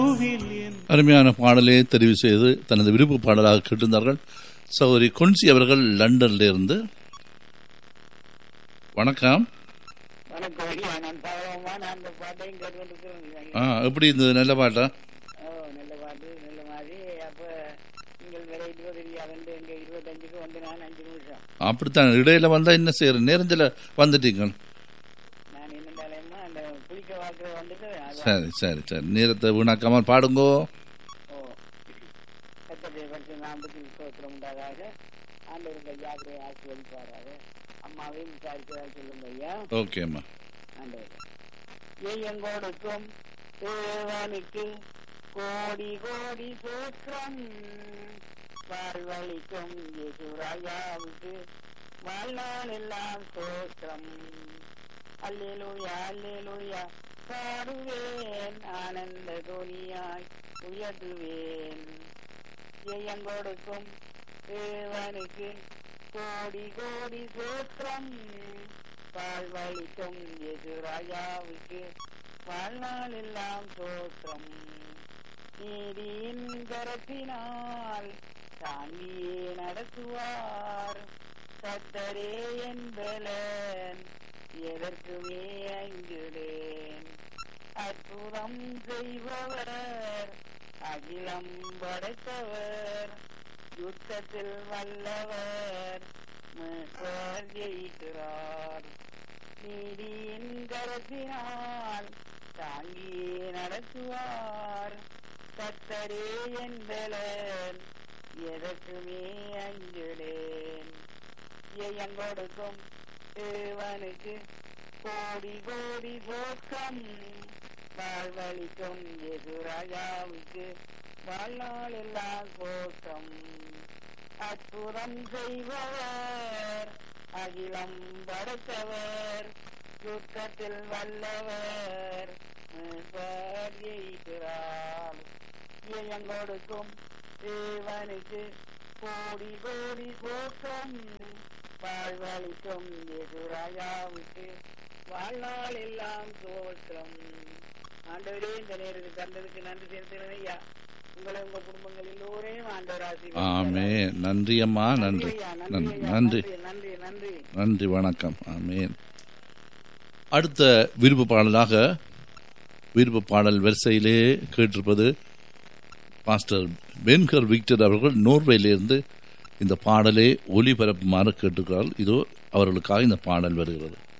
அருமையான பாடலை தெரிவு செய்து தனது விருப்ப பாடலாக கேட்டிருந்தார்கள் சகோதரி கொன்சி அவர்கள் லண்டன்ல இருந்து வணக்கம் வணக்கம் ஐயா நான் பாவமா நான் அந்த பாட்டையும் கேட்டுக்கொண்டிருக்கிறேன் ஆ எப்படி இருந்தது நல்ல பாட்டா ஓ நல்ல பாட்டு நல்ல மாதிரி அப்ப நீங்கள் வேற இருபது இல்லையா வந்து இங்க இருபத்தஞ்சுக்கு வந்து நான் அஞ்சு நிமிஷம் அப்படித்தான் இடையில வந்தா என்ன செய்யற நேரத்தில் வந்துட்டீங்க நான் என்னண்டாலேமா அந்த குளிக்க வாக்குற வந்துட்டு அதான் சரி சரி சரி நேரத்தை வீணாக்காம பாடுங்கோ ஓ கத்தடைய பரிசு நாம்புக்கு ஸ்தோத்திரம் உண்டாதாக ஆண்டவருடைய யாத்திரை ஆசீர்வதிப்பாராக அம்மாவையும் விசாரிக்கிறதா சொல்லுங்க ஐயா ஓகேம்மா ஆண்டவரே எங்கோடுக்கும் தேவனுக்கு கோடி கோடி சூத்திரம் வாழ்வழிக்கும் யேசுராயாவுக்கு வாழ்நாள் எல்லாம் சோத்திரம் அல்லேலூயா அல்லேலூயா பாடுவேன் ஆனந்த துணியாய் உயர்த்துவேன் எங்கோடுக்கும் தேவனுக்கு கோடி கோடி சூத்திரம் வாழ்வழிக்கும் எதிராயாவுக்கு வாழ்நாள் எல்லாம் தோற்றம் நீதியின் கரத்தினால் தாங்கியே நடத்துவார் கத்தரே என்பலன் எதற்குமே அஞ்சுடேன் அற்புதம் செய்பவர் அகிலம் படைத்தவர் யுத்தத்தில் வல்லவர் மீட்பர் ஜெயிக்கிறார் நீதியின் கரத்தினால் தாங்கியே நடத்துவார் கத்தரே என்பலன் எதற்குமே அஞ்சுடேன் எங்கொடுக்கும் தேவனுக்கு கோடி கோடி போக்கம் வாழ்வழிக்கும் எதிராயாவுக்கு வாழ்நாள் எல்லாம் கோக்கம் அற்புதம் செய்பவர் அகிலம் படைத்தவர் யுத்தத்தில் வல்லவர் மீட்பர் ஜெயிக்கிறார் எங்கொடுக்கும் தேவனுக்கு கோடி கோடி போக்கம் வாழ்வழிக்கும் எதிராயாவுக்கு வாழ்நாள் எல்லாம் தோற்றம் ஆண்டவரே இந்த நேரத்துக்கு தந்ததுக்கு நன்றி செலுத்துகிறேன் ஐயா உங்களை உங்க குடும்பங்கள் எல்லோரையும் ஆண்டவர் ஆமே ஆசீர்வதிப்பாராக. நன்றி அம்மா நன்றி ஐயா, நன்றி ஐயா, நன்றி நன்றி நன்றி நன்றி வணக்கம் ஆமேன் அடுத்த விருப்ப பாடலாக விருப்ப பாடல் வரிசையிலே கேட்டிருப்பது பாஸ்டர் பென்கர் விக்டர் அவர்கள் நோர்வேலிருந்து இந்த பாடலை ஒளிபரப்புமாறு கேட்டுக்கிறார் இதோ அவர்களுக்காக இந்த பாடல் வருகிறது